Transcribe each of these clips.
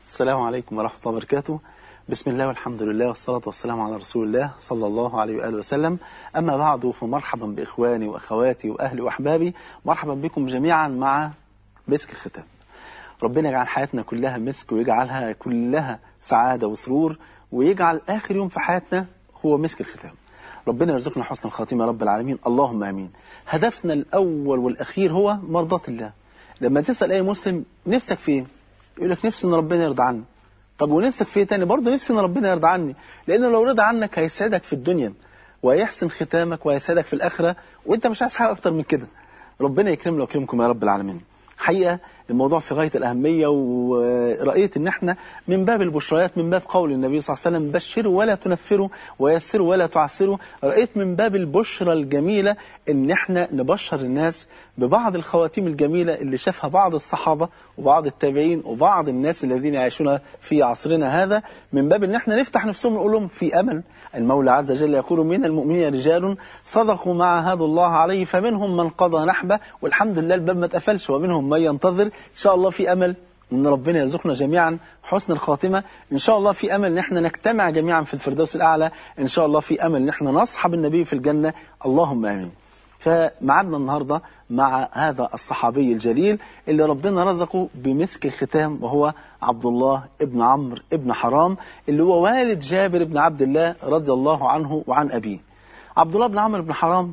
السلام عليكم ورحمة الله وبركاته بسم الله والحمد لله والصلاة والسلام على رسول الله صلى الله عليه وآله وسلم أما بعد فمرحبا بإخواني وأخواتي وأهلي وأحبابي مرحبا بكم جميعا مع مسك الختام ربنا يجعل حياتنا كلها مسك ويجعلها كلها سعادة وسرور ويجعل آخر يوم في حياتنا هو مسك الختام ربنا يرزقنا حسن الخاتمة يا رب العالمين اللهم آمين هدفنا الأول والأخير هو مرضاة الله لما تسأل أي مسلم نفسك في ايه يقول لك نفسي ان ربنا يرضى عني طب ونفسك في ايه تاني برضه نفسي ان ربنا يرضى عني لانه لو رضى عنك هيسعدك في الدنيا وهيحسن ختامك وهيسعدك في الاخره وانت مش عايز حاجه اكتر من كده ربنا يكرمنا ويكرمكم يا رب العالمين حقيقه الموضوع في غايه الاهميه ورأيت ان احنا من باب البشريات من باب قول النبي صلى الله عليه وسلم بشروا ولا تنفروا ويسروا ولا تعسروا رأيت من باب البشرى الجميله ان احنا نبشر الناس ببعض الخواتيم الجميله اللي شافها بعض الصحابه وبعض التابعين وبعض الناس الذين يعيشون في عصرنا هذا من باب ان احنا نفتح نفسهم ونقول لهم في امل المولى عز وجل يقول من المؤمنين رجال صدقوا ما عاهدوا الله عليه فمنهم من قضى نحبه والحمد لله الباب ما اتقفلش ومنهم من ينتظر ان شاء الله في امل ان ربنا يرزقنا جميعا حسن الخاتمه ان شاء الله في امل ان احنا نجتمع جميعا في الفردوس الاعلى ان شاء الله في امل ان احنا نصحب النبي في الجنه اللهم امين فمعادنا النهارده مع هذا الصحابي الجليل اللي ربنا رزقه بمسك الختام وهو عبد الله ابن عمرو ابن حرام اللي هو والد جابر بن عبد الله رضي الله عنه وعن ابيه. عبد الله بن عمرو بن حرام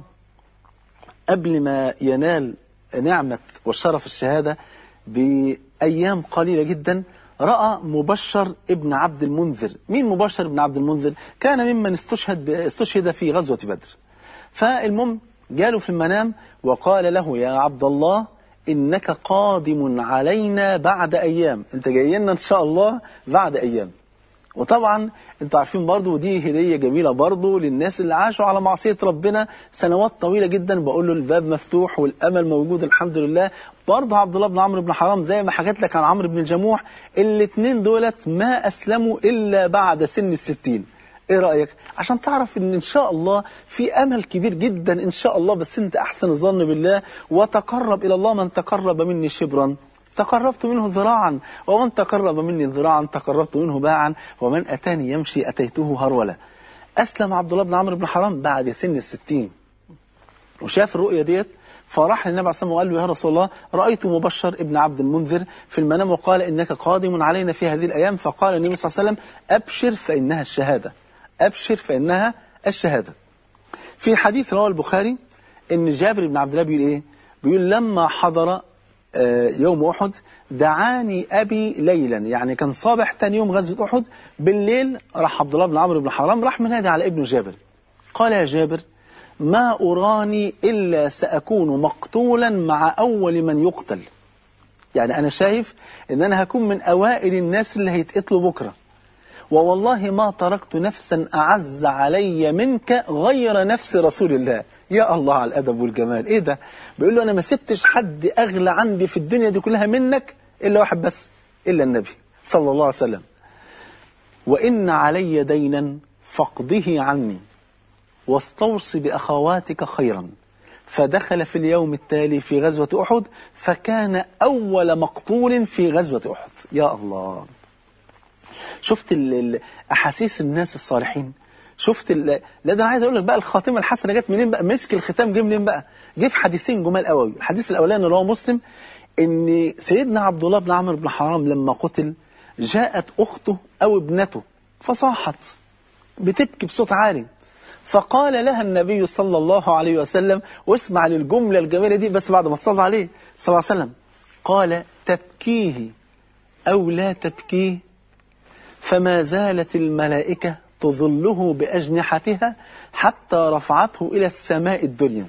قبل ما ينال نعمة وشرف الشهادة بأيام قليلة جدا رأى مبشر ابن عبد المنذر مين مبشر ابن عبد المنذر كان ممن استشهد استشهد في غزوة بدر فالمهم جاله في المنام وقال له يا عبد الله إنك قادم علينا بعد أيام أنت جاي لنا إن شاء الله بعد أيام وطبعا انتوا عارفين برضو ودي هدية جميلة برضو للناس اللي عاشوا على معصية ربنا سنوات طويلة جدا بقول له الباب مفتوح والأمل موجود الحمد لله برضه عبد الله بن عمرو بن حرام زي ما حكيت لك عن عمرو بن الجموح الاثنين دولت ما أسلموا إلا بعد سن الستين ايه رأيك عشان تعرف ان ان شاء الله في امل كبير جدا ان شاء الله بس انت احسن الظن بالله وتقرب الى الله من تقرب مني شبرا تقربت منه ذراعا ومن تقرب مني ذراعا تقربت منه باعا ومن أتاني يمشي أتيته هرولا أسلم عبد الله بن عمرو بن حرام بعد سن الستين وشاف الرؤية ديت فراح للنبي عليه الصلاة والسلام وقال له يا رسول الله رأيت مبشر ابن عبد المنذر في المنام وقال إنك قادم علينا في هذه الأيام فقال النبي صلى الله عليه وسلم أبشر فإنها الشهادة أبشر فإنها الشهادة في حديث رواه البخاري إن جابر بن عبد الله بيقول إيه بيقول لما حضر يوم أحد دعاني أبي ليلا يعني كان صباح تاني يوم غزوة أحد بالليل راح عبد الله بن عمرو بن حرام راح منادي على ابنه جابر قال يا جابر ما أراني إلا سأكون مقتولا مع أول من يقتل يعني أنا شايف إن أنا هكون من أوائل الناس اللي هيتقتلوا بكرة ووالله ما تركت نفسا أعز علي منك غير نفس رسول الله يا الله على الأدب والجمال إيه ده بيقول له أنا ما سبتش حد أغلى عندي في الدنيا دي كلها منك إلا واحد بس إلا النبي صلى الله عليه وسلم وإن علي دينا فاقضه عني واستوصي بأخواتك خيرا فدخل في اليوم التالي في غزوة أحد فكان أول مقتول في غزوة أحد يا الله شفت أحاسيس الناس الصالحين شفت ال... لا ده انا عايز اقول لك بقى الخاتمه الحسنه جت منين بقى مسك الختام جه منين بقى جه في حديثين جمال قوي الحديث الاولاني اللي هو مسلم ان سيدنا عبد الله بن عمرو بن حرام لما قتل جاءت اخته او ابنته فصاحت بتبكي بصوت عالي فقال لها النبي صلى الله عليه وسلم واسمع للجمله الجميله دي بس بعد ما تصلى عليه صلى الله عليه وسلم قال تبكيه او لا تبكيه فما زالت الملائكه تظله بأجنحتها حتى رفعته إلى السماء الدنيا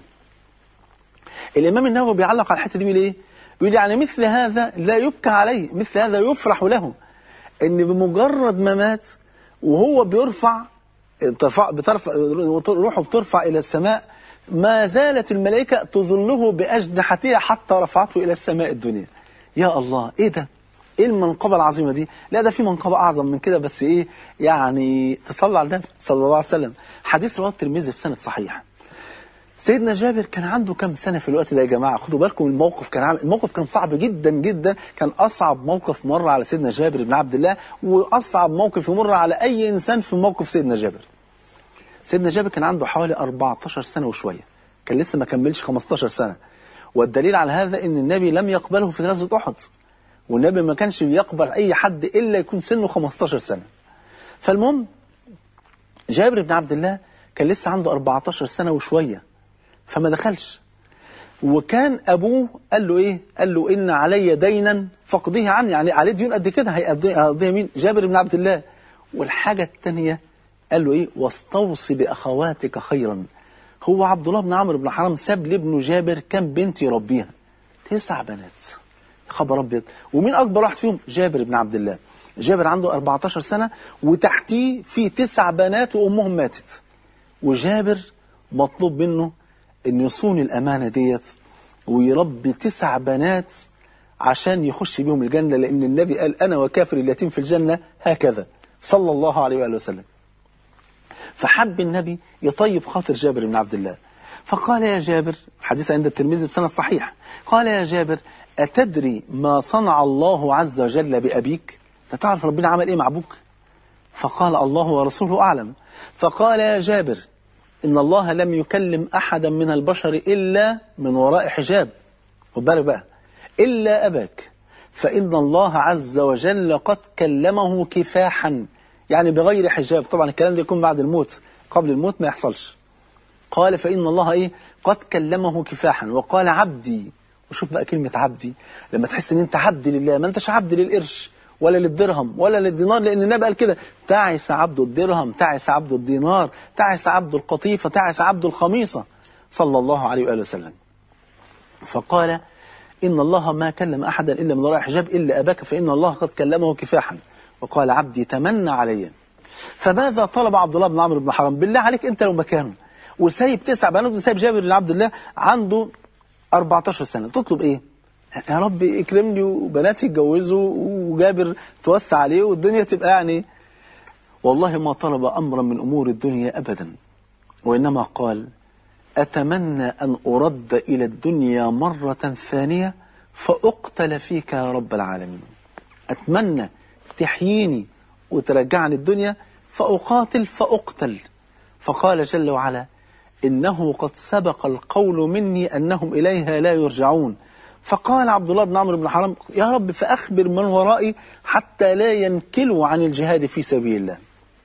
الإمام النووي بيعلق على الحتة دي بيقول إيه؟ بيقول يعني مثل هذا لا يبكى عليه مثل هذا يفرح له إن بمجرد ما مات وهو بيرفع بترفع, بترفع روحه بترفع إلى السماء ما زالت الملائكة تظله بأجنحتها حتى رفعته إلى السماء الدنيا يا الله إيه ده ايه المنقبة العظيمة دي لا ده في منقبة اعظم من كده بس ايه يعني تصلى على النبي صلى الله عليه وسلم حديث رواه الترمذي في سند صحيح سيدنا جابر كان عنده كم سنة في الوقت ده يا جماعة خدوا بالكم الموقف كان عامل الموقف كان صعب جدا جدا كان أصعب موقف مر على سيدنا جابر بن عبد الله وأصعب موقف يمر على أي إنسان في موقف سيدنا جابر سيدنا جابر كان عنده حوالي 14 سنة وشوية كان لسه ما كملش 15 سنة والدليل على هذا ان النبي لم يقبله في غزوة أحد والنبي ما كانش بيقبل أي حد إلا يكون سنه 15 سنة فالمهم جابر بن عبد الله كان لسه عنده 14 سنة وشوية فما دخلش وكان أبوه قال له إيه قال له إن علي دينا فاقضيه عني يعني عليه ديون قد كده هيقضيها مين جابر بن عبد الله والحاجة الثانية قال له إيه واستوصي بأخواتك خيرا هو عبد الله بن عمرو بن حرام ساب لابنه جابر كم بنت يربيها تسع بنات خبر ابيض ومين اكبر واحد فيهم جابر بن عبد الله جابر عنده 14 سنة وتحتيه في تسع بنات وامهم ماتت وجابر مطلوب منه ان يصون الامانة ديت ويربي تسع بنات عشان يخش بيهم الجنة لان النبي قال انا وكافر اليتيم في الجنة هكذا صلى الله عليه وآله وسلم فحب النبي يطيب خاطر جابر بن عبد الله فقال يا جابر حديث عند الترمذي بسند صحيح قال يا جابر أتدري ما صنع الله عز وجل بأبيك تعرف ربنا عمل إيه مع أبوك فقال الله ورسوله أعلم فقال يا جابر إن الله لم يكلم أحدا من البشر إلا من وراء حجاب خد بالك بقى إلا أباك فإن الله عز وجل قد كلمه كفاحا يعني بغير حجاب طبعا الكلام ده يكون بعد الموت قبل الموت ما يحصلش قال فإن الله إيه قد كلمه كفاحا وقال عبدي وشوف بقى كلمة عبدي لما تحس ان انت عبد لله ما انتش عبد للقرش ولا للدرهم ولا للدينار لان النبي قال كده تعس عبد الدرهم تعس عبد الدينار تعس عبد القطيفة تعس عبد الخميصة صلى الله عليه وآله وسلم فقال إن الله ما كلم أحدا إلا من وراء حجاب إلا أباك فإن الله قد كلمه كفاحا وقال عبدي تمنى علي فماذا طلب عبد الله بن عمرو بن حرام بالله عليك أنت لو مكانه وسايب تسع بنات وسايب جابر بن عبد الله عنده 14 سنة تطلب ايه يا رب اكرمني وبناتي يتجوزوا وجابر توسع عليه والدنيا تبقى يعني والله ما طلب أمرا من أمور الدنيا أبدا وإنما قال أتمنى أن أرد إلى الدنيا مرة ثانية فأقتل فيك يا رب العالمين أتمنى تحييني وترجعني الدنيا فأقاتل فأقتل فقال جل وعلا إنه قد سبق القول مني أنهم إليها لا يرجعون فقال عبد الله بن عمرو بن حرام يا رب فأخبر من ورائي حتى لا ينكلوا عن الجهاد في سبيل الله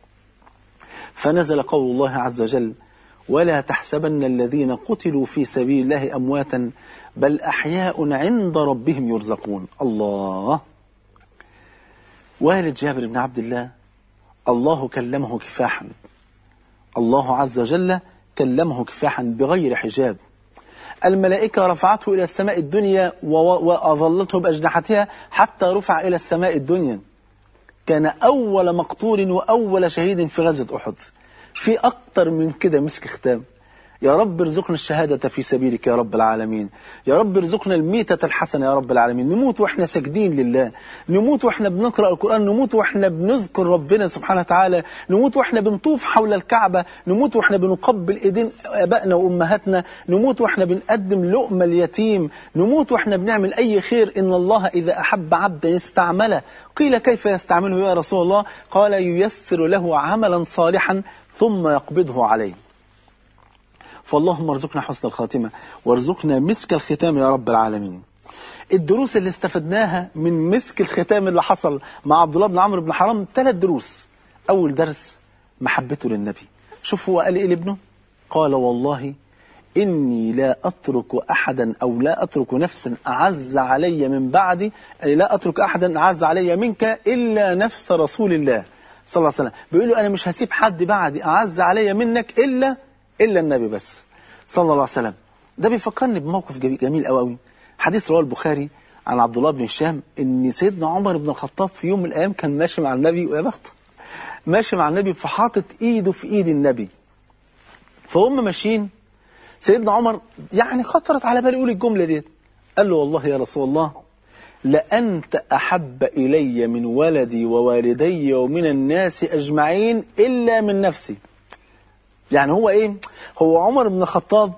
فنزل قول الله عز وجل ولا تحسبن الذين قتلوا في سبيل الله أمواتا بل أحياء عند ربهم يرزقون الله والد جابر بن عبد الله الله كلمه كفاحا الله عز وجل كلمه كفاحا بغير حجاب الملائكة رفعته إلى السماء الدنيا وأظلته بأجنحتها حتى رفع إلى السماء الدنيا كان أول مقتول وأول شهيد في غزوة أحد في أكتر من كده مسك ختام يا رب ارزقنا الشهادة في سبيلك يا رب العالمين يا رب ارزقنا الميتة الحسنة يا رب العالمين نموت وإحنا ساجدين لله نموت وإحنا بنقرأ القرآن نموت وإحنا بنذكر ربنا سبحانه وتعالى نموت وإحنا بنطوف حول الكعبة نموت وإحنا بنقبل إيدين آبائنا وأمهاتنا نموت وإحنا بنقدم لقمة اليتيم نموت وإحنا بنعمل أي خير إن الله إذا أحب عبدا يستعمله قيل كيف يستعمله يا رسول الله قال ييسر له عملا صالحا ثم يقبضه عليه فاللهم ارزقنا حسن الخاتمة وارزقنا مسك الختام يا رب العالمين الدروس اللي استفدناها من مسك الختام اللي حصل مع عبد الله بن عمرو بن حرام ثلاث دروس أول درس محبته للنبي شوف هو قال إيه لابنه قال والله إني لا أترك أحدا أو لا أترك نفسا أعز علي من بعدي أي لا أترك أحدا أعز علي منك إلا نفس رسول الله صلى الله عليه وسلم بيقول له أنا مش هسيب حد بعدي أعز علي منك إلا إلا النبي بس صلى الله عليه وسلم ده بيفكرني بموقف جميل قوي قوي حديث رواه البخاري عن عبد الله بن هشام ان سيدنا عمر بن الخطاب في يوم من الايام كان ماشي مع النبي ويا بخت ماشي مع النبي فحاطط ايده في ايد النبي فهم ماشيين سيدنا عمر يعني خطرت على باله يقول الجمله ديت قال له والله يا رسول الله لأنت أحب إلي من ولدي ووالدي ومن الناس أجمعين إلا من نفسي يعني هو ايه هو عمر بن الخطاب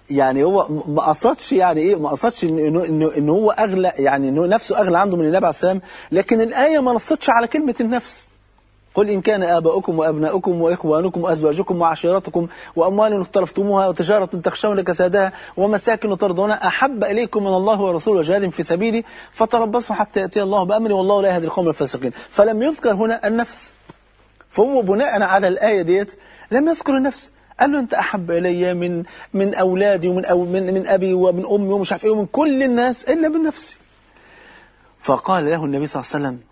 يعني هو م- ما قصدش يعني ايه ما قصدش انه انه انه إن هو اغلى يعني انه نفسه اغلى عنده من النبي عليه السلام لكن الايه ما نصتش على كلمه النفس قل إن كان آباؤكم وأبناؤكم وإخوانكم وأزواجكم وعشيرتكم وأموال اختلفتموها وتجارة تخشون كسادها ومساكن ترضونها أحب إليكم من الله ورسوله وجهاد في سبيلي فتربصوا حتى يأتي الله بأمره والله لا يهدي القوم الفاسقين فلم يذكر هنا النفس فهو بناء على الآية ديت لم يذكر النفس قال له أنت أحب إلي من من أولادي ومن أو من من أبي ومن أمي ومش عارف إيه ومن كل الناس إلا من نفسي فقال له النبي صلى الله عليه وسلم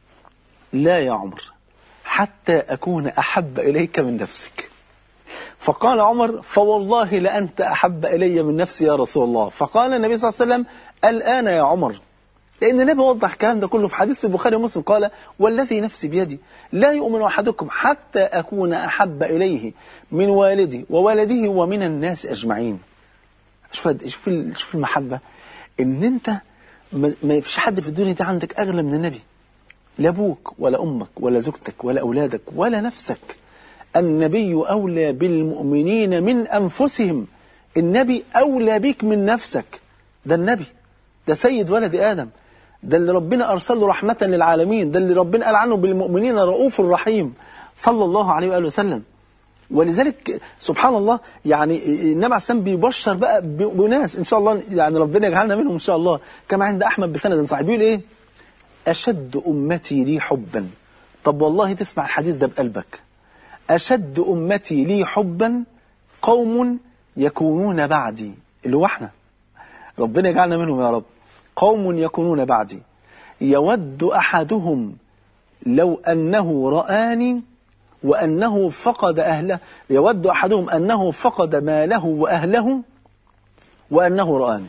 لا يا عمر حتى أكون أحب إليك من نفسك فقال عمر فوالله لأنت أحب إلي من نفسي يا رسول الله فقال النبي صلى الله عليه وسلم الآن يا عمر لأن النبي وضح الكلام ده كله في حديث في البخاري ومسلم قال والذي نفسي بيدي لا يؤمن أحدكم حتى أكون أحب إليه من والدي وولده ومن الناس أجمعين شوف شوف ال- شوف المحبة إن أنت ما ما فيش حد في الدنيا دي عندك أغلى من النبي لا أبوك ولا أمك ولا زوجتك ولا أولادك ولا نفسك النبي أولى بالمؤمنين من أنفسهم النبي أولى بك من نفسك ده النبي ده سيد ولد آدم ده اللي ربنا أرسله رحمة للعالمين ده اللي ربنا قال عنه بالمؤمنين رؤوف رحيم صلى الله عليه وآله وسلم ولذلك سبحان الله يعني النبي عليه السلام بيبشر بقى ب- بناس ان شاء الله يعني ربنا يجعلنا منهم ان شاء الله كما عند احمد بسند صحيح بيقول ايه اشد امتي لي حبا طب والله تسمع الحديث ده بقلبك اشد امتي لي حبا قوم يكونون بعدي اللي هو احنا ربنا يجعلنا منهم يا رب قوم يكونون بعدي يود احدهم لو انه رآني وأنه فقد أهله يود أحدهم أنه فقد ماله وأهله وأنه رآني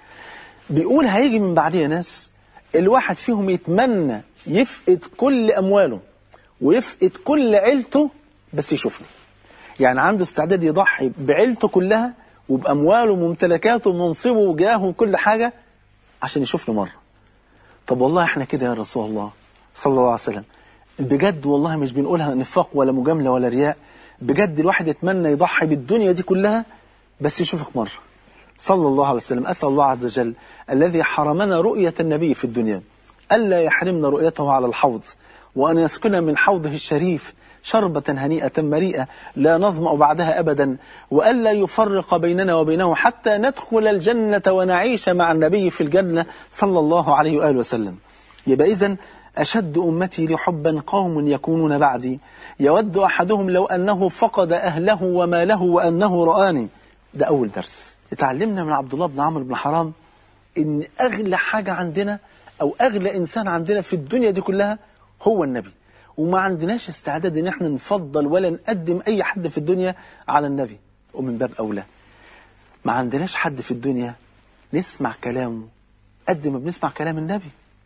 بيقول هيجي من بعديها ناس الواحد فيهم يتمنى يفقد كل أمواله ويفقد كل عيلته بس يشوفني يعني عنده استعداد يضحي بعيلته كلها وبأمواله وممتلكاته ومنصبه وجاهه وكل حاجة عشان يشوفني مرة طب والله احنا كده يا رسول الله صلى الله عليه وسلم بجد والله مش بنقولها نفاق ولا مجاملة ولا رياء بجد الواحد يتمنى يضحي بالدنيا دي كلها بس يشوفك مرة صلى الله عليه وسلم أسأل الله عز وجل الذي حرمنا رؤية النبي في الدنيا ألا يحرمنا رؤيته على الحوض وأن يسقنا من حوضه الشريف شربة هنيئة مريئة لا نظمأ بعدها أبدا وألا يفرق بيننا وبينه حتى ندخل الجنة ونعيش مع النبي في الجنة صلى الله عليه وآله وسلم يبقى إذن أشد أمتي لحبا قوم يكونون بعدي يود أحدهم لو أنه فقد أهله وماله وأنه رآني ده أول درس اتعلمنا من عبد الله بن عمرو بن حرام إن أغلى حاجة عندنا أو أغلى إنسان عندنا في الدنيا دي كلها هو النبي وما عندناش استعداد إن احنا نفضل ولا نقدم أي حد في الدنيا على النبي ومن باب أولى ما عندناش حد في الدنيا نسمع كلامه قد ما بنسمع كلام النبي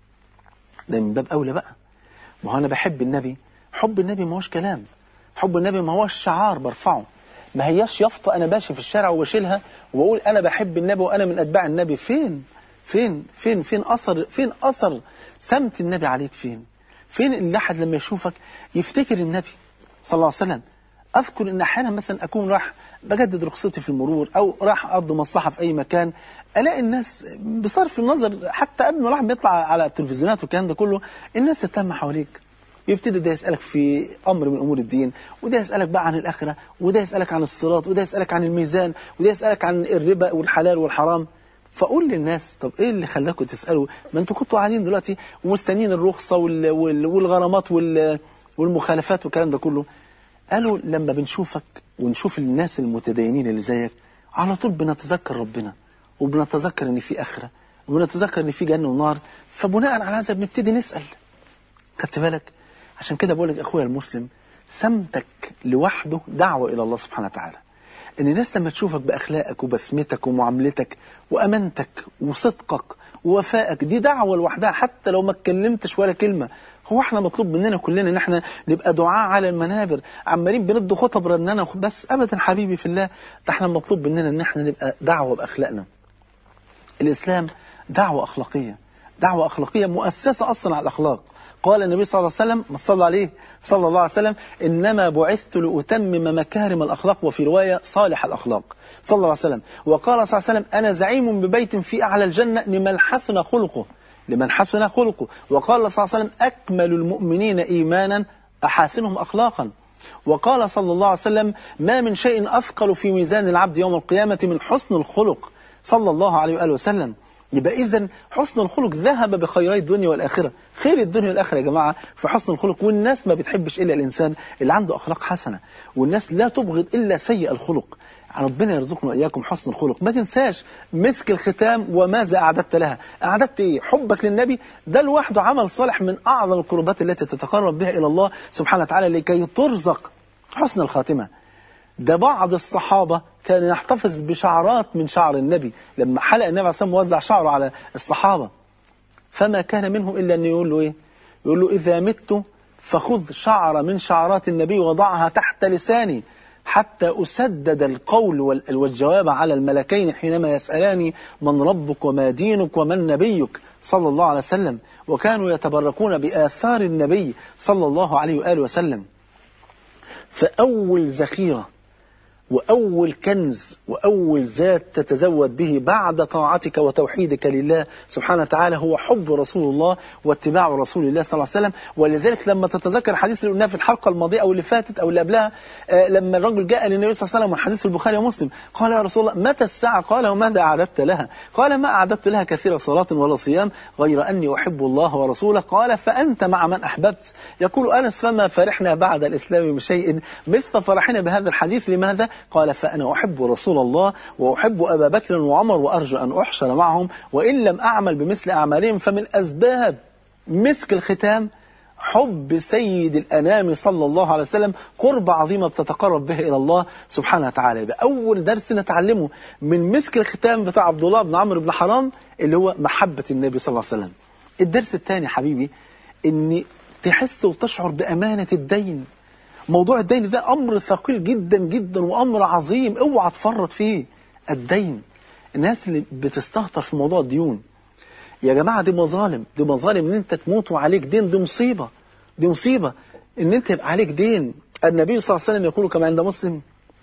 ده من باب أولى بقى ما هو أنا بحب النبي حب النبي ما هوش كلام حب النبي ما هوش شعار برفعه ما هياش يافطة أنا ماشي في الشارع وبشيلها وبقول أنا بحب النبي وأنا من أتباع النبي فين فين فين فين أثر فين أثر سمت النبي عليك فين فين اللي أحد لما يشوفك يفتكر النبي صلى الله عليه وسلم أذكر إن أحيانا مثلا أكون راح بجدد رخصتي في المرور أو راح أقضي مصلحة في أي مكان ألاقي الناس بصرف النظر حتى قبل ما الواحد بيطلع على التلفزيونات والكلام ده كله الناس تتلم حواليك يبتدي ده يسألك في أمر من أمور الدين وده يسألك بقى عن الآخرة وده يسألك عن الصراط وده يسألك عن الميزان وده يسألك عن الربا والحلال والحرام فقول للناس طب ايه اللي خلاكم تسألوا ما انتوا كنتوا قاعدين دلوقتي ومستنيين الرخصة وال وال والغرامات وال والمخالفات والكلام ده كله قالوا لما بنشوفك ونشوف الناس المتدينين اللي زيك على طول بنتذكر ربنا وبنتذكر ان في آخرة وبنتذكر ان في جنة ونار فبناء على هذا بنبتدي نسأل خدت بالك عشان كده بقول لك اخويا المسلم سمتك لوحده دعوة إلى الله سبحانه وتعالى ان الناس لما تشوفك باخلاقك وبسمتك ومعاملتك وامانتك وصدقك ووفائك دي دعوه لوحدها حتى لو ما اتكلمتش ولا كلمه هو احنا مطلوب مننا كلنا ان احنا نبقى دعاء على المنابر عمالين بندوا خطب رنانه بس ابدا حبيبي في الله ده احنا مطلوب مننا ان احنا نبقى دعوه باخلاقنا الاسلام دعوه اخلاقيه دعوه اخلاقيه مؤسسه اصلا على الاخلاق قال النبي صلى الله عليه وسلم ما صلى عليه صلى الله عليه وسلم إنما بعثت لأتمم مكارم الأخلاق وفي رواية صالح الأخلاق صلى الله عليه وسلم وقال صلى الله عليه وسلم أنا زعيم ببيت في أعلى الجنة لمن حسن خلقه لمن حسن خلقه وقال صلى الله عليه وسلم أكمل المؤمنين إيمانا أحاسنهم أخلاقا وقال صلى الله عليه وسلم ما من شيء أثقل في ميزان العبد يوم القيامة من حسن الخلق صلى الله عليه وآله وسلم يبقى إذا حسن الخلق ذهب بخيري الدنيا والآخرة خير الدنيا والآخرة يا جماعة في حسن الخلق والناس ما بتحبش إلا الإنسان اللي عنده أخلاق حسنة والناس لا تبغض إلا سيء الخلق ربنا يرزقنا وإياكم حسن الخلق ما تنساش مسك الختام وماذا أعددت لها أعددت إيه حبك للنبي ده لوحده عمل صالح من أعظم القربات التي تتقرب بها إلى الله سبحانه وتعالى لكي ترزق حسن الخاتمة ده بعض الصحابة كان يحتفظ بشعرات من شعر النبي لما حلق النبي عليه الصلاة والسلام وزع شعره على الصحابة فما كان منهم إلا أن يقول له إيه يقول له إذا مت فخذ شعر من شعرات النبي وضعها تحت لساني حتى أسدد القول والجواب على الملكين حينما يسألاني من ربك وما دينك ومن نبيك صلى الله عليه وسلم وكانوا يتبركون بآثار النبي صلى الله عليه وآله وسلم فأول ذخيرة وأول كنز وأول زاد تتزود به بعد طاعتك وتوحيدك لله سبحانه وتعالى هو حب رسول الله واتباع رسول الله صلى الله عليه وسلم ولذلك لما تتذكر الحديث اللي قلناه في الحلقة الماضية أو اللي فاتت أو اللي قبلها آه لما الرجل جاء للنبي صلى الله عليه وسلم والحديث في البخاري ومسلم قال يا رسول الله متى الساعة قال وماذا أعددت لها قال ما أعددت لها كثير صلاة ولا صيام غير أني أحب الله ورسوله قال فأنت مع من أحببت يقول أنس فما فرحنا بعد الإسلام بشيء مثل فرحنا بهذا الحديث لماذا قال فأنا أحب رسول الله وأحب أبا بكر وعمر وأرجو أن أحشر معهم وإن لم أعمل بمثل أعمالهم فمن أسباب مسك الختام حب سيد الأنام صلى الله عليه وسلم قرب عظيمة بتتقرب بها إلى الله سبحانه وتعالى يبقى أول درس نتعلمه من مسك الختام بتاع عبد الله بن عمرو بن حرام اللي هو محبة النبي صلى الله عليه وسلم الدرس الثاني حبيبي إن تحس وتشعر بأمانة الدين موضوع الدين ده أمر ثقيل جدا جدا وأمر عظيم اوعى تفرط فيه الدين الناس اللي بتستهتر في موضوع الديون يا جماعة دي مظالم دي مظالم ان انت تموت وعليك دين دي مصيبة دي مصيبة ان انت يبقى عليك دين النبي صلى الله عليه وسلم يقول كما عند مسلم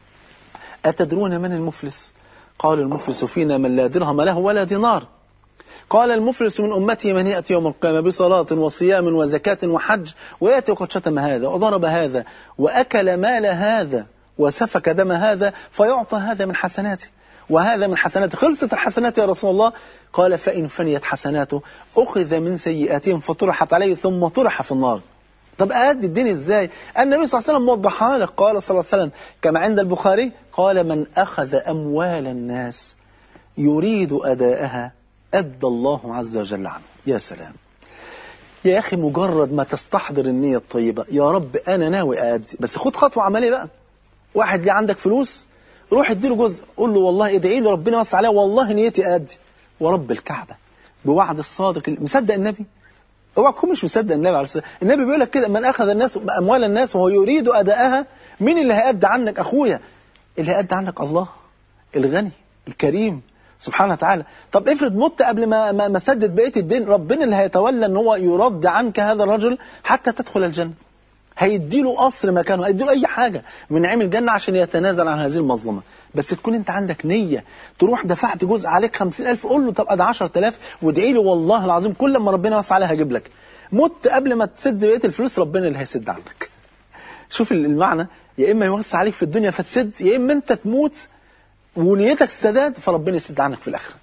أتدرون من المفلس قال المفلس فينا من لا درهم له ولا دينار قال المفلس من أمتي من يأتي يوم القيامة بصلاة وصيام وزكاة وحج ويأتي قد شتم هذا وضرب هذا وأكل مال هذا وسفك دم هذا فيعطى هذا من حسناته وهذا من حسناته خلصت الحسنات يا رسول الله قال فإن فنيت حسناته أخذ من سيئاتهم فطرحت عليه ثم طرح في النار طب أدي الدين إزاي النبي صلى الله عليه وسلم وضحها لك قال صلى الله عليه وسلم كما عند البخاري قال من أخذ أموال الناس يريد أداءها أدى الله عز وجل عنه يا سلام يا أخي مجرد ما تستحضر النية الطيبة يا رب أنا ناوي أدي بس خد خطوة عملية بقى واحد ليه عندك فلوس روح اديله جزء قول له والله ادعي لي ربنا يوسع عليها والله نيتي أدي ورب الكعبة بوعد الصادق مصدق النبي اوعى تكون مش مصدق النبي عليه الصلاه النبي بيقول لك كده من اخذ الناس اموال الناس وهو يريد اداءها مين اللي هيأدي عنك اخويا اللي هيأدي عنك الله الغني الكريم سبحانه وتعالى طب افرض مت قبل ما ما سدد بقيه الدين ربنا اللي هيتولى ان هو يرد عنك هذا الرجل حتى تدخل الجنه هيديله قصر مكانه هيديله اي حاجه من نعيم الجنه عشان يتنازل عن هذه المظلمه بس تكون انت عندك نيه تروح دفعت جزء عليك 50000 قول له طب ادي 10000 وادعي له والله العظيم كل ما ربنا يوسع عليها هجيب لك مت قبل ما تسد بقيه الفلوس ربنا اللي هيسد عنك شوف المعنى يا اما يوسع عليك في الدنيا فتسد يا اما انت تموت ونيتك السداد فربنا يسد عنك في الآخرة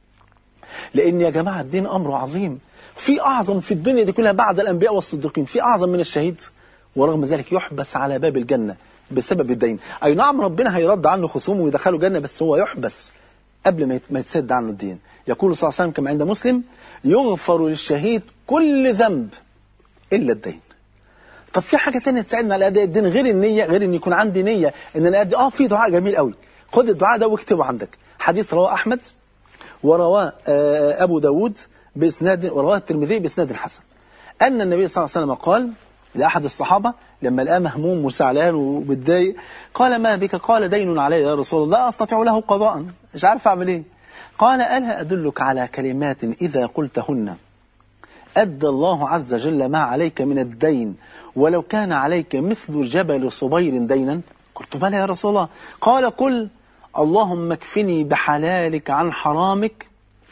لأن يا جماعة الدين أمر عظيم في أعظم في الدنيا دي كلها بعد الأنبياء والصديقين في أعظم من الشهيد ورغم ذلك يحبس على باب الجنة بسبب الدين أي نعم ربنا هيرد عنه خصومه ويدخله جنة بس هو يحبس قبل ما يتسد عنه الدين يقول صلى الله عليه وسلم كما عند مسلم يغفر للشهيد كل ذنب إلا الدين طب في حاجة تانية تساعدنا على أداء الدين غير النية غير أن يكون عندي نية أن أنا أدي آه في دعاء جميل قوي خد الدعاء ده واكتبه عندك حديث رواه أحمد ورواه أبو داود بإسناد ورواه الترمذي بإسناد حسن أن النبي صلى الله عليه وسلم قال لأحد الصحابة لما لقاه مهموم وسعلان ومتضايق قال ما بك قال دين علي يا رسول الله لا أستطيع له قضاء مش عارف أعمل إيه قال ألا أدلك على كلمات إذا قلتهن أدى الله عز وجل ما عليك من الدين ولو كان عليك مثل جبل صبير دينا قلت بلى يا رسول الله قال قل اللهم اكفني بحلالك عن حرامك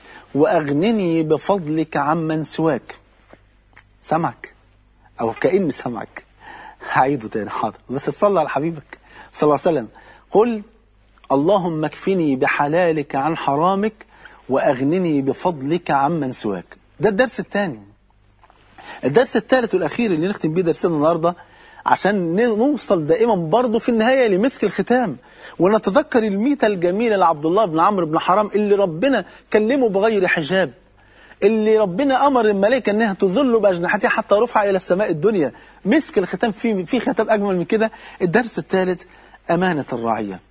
وأغنني بفضلك عمن سواك سمعك أو كأني سمعك هعيده تاني حاضر بس تصلى على حبيبك صلى الله عليه وسلم قل اللهم اكفني بحلالك عن حرامك وأغنني بفضلك عمن سواك ده الدرس الثاني الدرس الثالث والأخير اللي نختم بيه درسنا النهاردة عشان نوصل دائما برضه في النهاية لمسك الختام ونتذكر الميتة الجميلة لعبد الله بن عمرو بن حرام اللي ربنا كلمه بغير حجاب اللي ربنا أمر الملائكة أنها تظل بأجنحتها حتى رفع إلى السماء الدنيا مسك الختام في في ختام أجمل من كده الدرس الثالث أمانة الرعية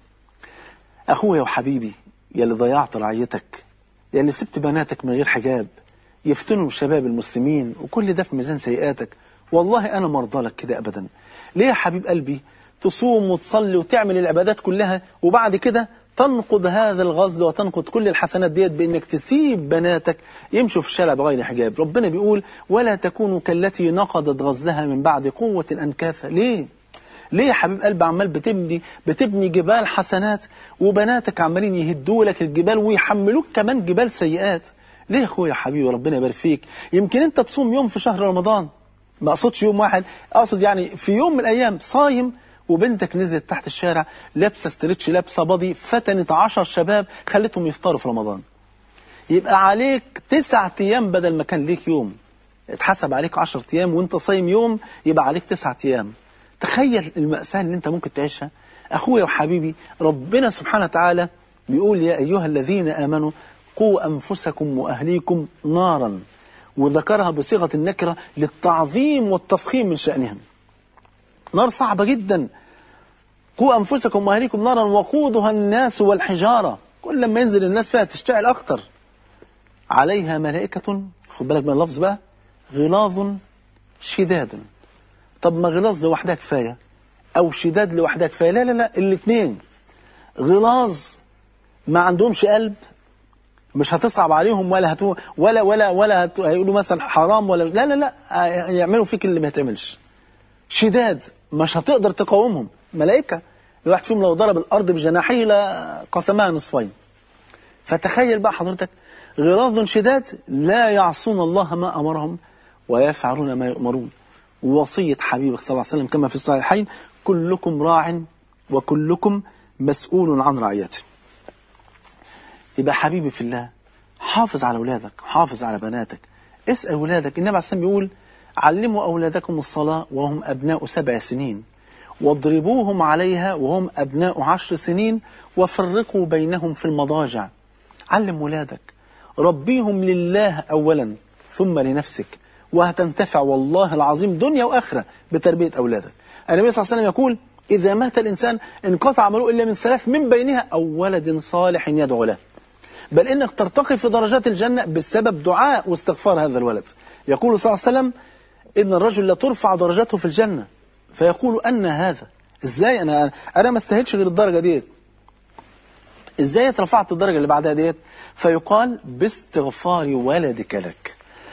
أخويا وحبيبي يا اللي ضيعت رعيتك يا اللي سبت بناتك من غير حجاب يفتنوا شباب المسلمين وكل ده في ميزان سيئاتك والله أنا مرضى لك كده أبدا ليه يا حبيب قلبي تصوم وتصلي وتعمل العبادات كلها وبعد كده تنقض هذا الغزل وتنقض كل الحسنات ديت بأنك تسيب بناتك يمشوا في الشارع بغير حجاب ربنا بيقول ولا تكونوا كالتي نقضت غزلها من بعد قوة أنكاثا ليه؟ ليه يا حبيب قلبي عمال بتبني بتبني جبال حسنات وبناتك عمالين يهدوا لك الجبال ويحملوك كمان جبال سيئات ليه يا اخويا حبيبي ربنا يبارك فيك يمكن انت تصوم يوم في شهر رمضان ما اقصدش يوم واحد اقصد يعني في يوم من الايام صايم وبنتك نزلت تحت الشارع لابسه ستريتش لابسه بادي فتنت عشر شباب خلتهم يفطروا في رمضان يبقى عليك تسعة ايام بدل ما كان ليك يوم اتحسب عليك عشر ايام وانت صايم يوم يبقى عليك تسعة ايام تخيل المأساة اللي انت ممكن تعيشها اخويا وحبيبي ربنا سبحانه وتعالى بيقول يا ايها الذين امنوا قوا انفسكم واهليكم نارا وذكرها بصيغة النكرة للتعظيم والتفخيم من شأنهم نار صعبة جدا قوا أنفسكم وأهليكم نارا وقودها الناس والحجارة كل لما ينزل الناس فيها تشتعل أكتر عليها ملائكة خد بالك من اللفظ بقى غلاظ شداد طب ما غلاظ لوحدها كفاية أو شداد لوحدها كفاية لا لا لا الاثنين غلاظ ما عندهمش قلب مش هتصعب عليهم ولا هتو ولا ولا ولا هتو هيقولوا مثلا حرام ولا لا لا لا يعملوا فيك اللي ما يتعملش شداد مش هتقدر تقاومهم ملائكة الواحد فيهم لو ضرب الأرض بجناحيه لقسمها نصفين فتخيل بقى حضرتك غلاظ شداد لا يعصون الله ما أمرهم ويفعلون ما يؤمرون ووصية حبيبك صلى الله عليه وسلم كما في الصحيحين كلكم راع وكلكم مسؤول عن رعيته يبقى حبيبي في الله حافظ على أولادك حافظ على بناتك اسأل أولادك النبي عليه الصلاة يقول علموا أولادكم الصلاة وهم أبناء سبع سنين واضربوهم عليها وهم أبناء عشر سنين وفرقوا بينهم في المضاجع علم ولادك ربيهم لله أولا ثم لنفسك وهتنتفع والله العظيم دنيا وآخرة بتربية أولادك النبي صلى الله عليه وسلم يقول إذا مات الإنسان انقطع عمله إلا من ثلاث من بينها أو ولد صالح يدعو له بل إنك ترتقي في درجات الجنة بسبب دعاء واستغفار هذا الولد يقول صلى الله عليه وسلم إن الرجل لا ترفع درجته في الجنة فيقول أن هذا إزاي أنا أنا ما استاهلش غير الدرجة ديت إزاي اترفعت الدرجة اللي بعدها ديت فيقال باستغفار ولدك لك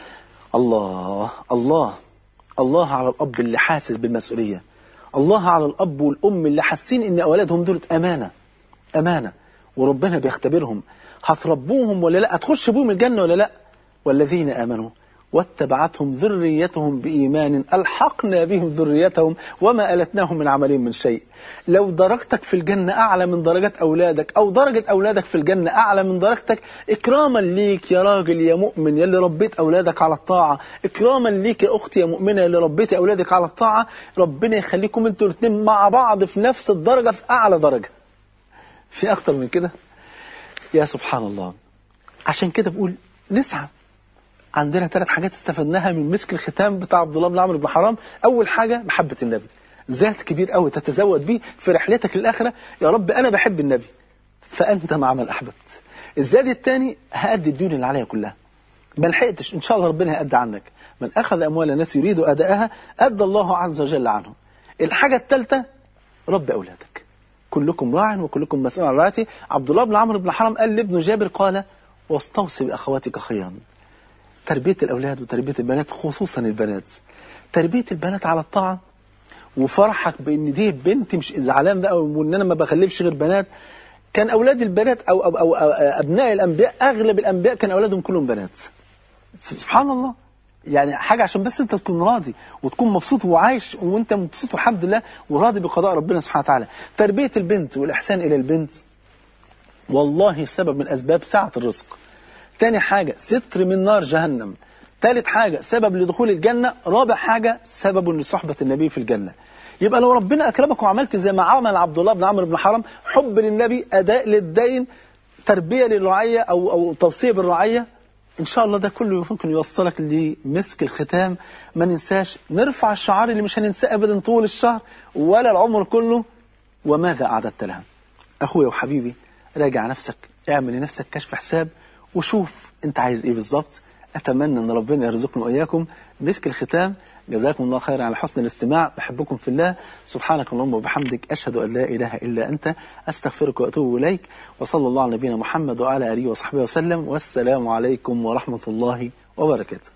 الله الله الله على الأب اللي حاسس بالمسؤولية الله على الأب والأم اللي حاسين إن أولادهم دول أمانة أمانة وربنا بيختبرهم هتربوهم ولا لا هتخش بهم الجنة ولا لا والذين آمنوا واتبعتهم ذريتهم بإيمان ألحقنا بهم ذريتهم وما ألتناهم من عملهم من شيء لو درجتك في الجنة أعلى من درجات أولادك أو درجة أولادك في الجنة أعلى من درجتك إكراما ليك يا راجل يا مؤمن يا اللي ربيت أولادك على الطاعة إكراما ليك يا أختي يا مؤمنة اللي ربيت أولادك على الطاعة ربنا يخليكم أنتوا الاثنين مع بعض في نفس الدرجة في أعلى درجة في أكتر من كده يا سبحان الله عشان كده بقول نسعى عندنا ثلاث حاجات استفدناها من مسك الختام بتاع عبد الله بن عمرو بن حرام اول حاجه محبه النبي ذات كبير قوي تتزود بيه في رحلتك للاخره يا رب انا بحب النبي فانت مع من احببت الزاد الثاني هادي الديون اللي عليا كلها ما لحقتش ان شاء الله ربنا هيأدي عنك من اخذ اموال الناس يريد اداءها ادى الله عز وجل عنه الحاجه الثالثه رب اولادك كلكم راع وكلكم مسؤول عن رعايته عبد الله بن عمرو بن حرام قال لابن جابر قال واستوصي باخواتك خيرا تربية الأولاد وتربية البنات خصوصا البنات تربية البنات على الطاعة وفرحك بان دي بنتي مش زعلان بقى وان انا ما بخلفش غير بنات كان اولاد البنات او او, أو, أو ابناء الانبياء اغلب الانبياء كان اولادهم كلهم بنات سبحان الله يعني حاجة عشان بس انت تكون راضي وتكون مبسوط وعايش وانت مبسوط والحمد لله وراضي بقضاء ربنا سبحانه وتعالى تربية البنت والإحسان إلى البنت والله سبب من أسباب سعة الرزق تاني حاجة ستر من نار جهنم ثالث حاجة سبب لدخول الجنة رابع حاجة سبب لصحبة النبي في الجنة يبقى لو ربنا أكرمك وعملت زي ما عمل عبد الله بن عمرو بن حرام حب للنبي أداء للدين تربية للرعية أو, أو توصية بالرعية إن شاء الله ده كله ممكن يوصلك لمسك الختام ما ننساش نرفع الشعار اللي مش هننساه أبدا طول الشهر ولا العمر كله وماذا أعددت لها أخويا وحبيبي راجع نفسك اعمل لنفسك كشف حساب وشوف أنت عايز إيه بالظبط أتمنى أن ربنا يرزقنا وإياكم مسك الختام جزاكم الله خيرا على حسن الاستماع بحبكم في الله سبحانك اللهم وبحمدك أشهد أن لا إله إلا أنت أستغفرك وأتوب إليك وصلى الله على نبينا محمد وعلى آله وصحبه وسلم والسلام عليكم ورحمة الله وبركاته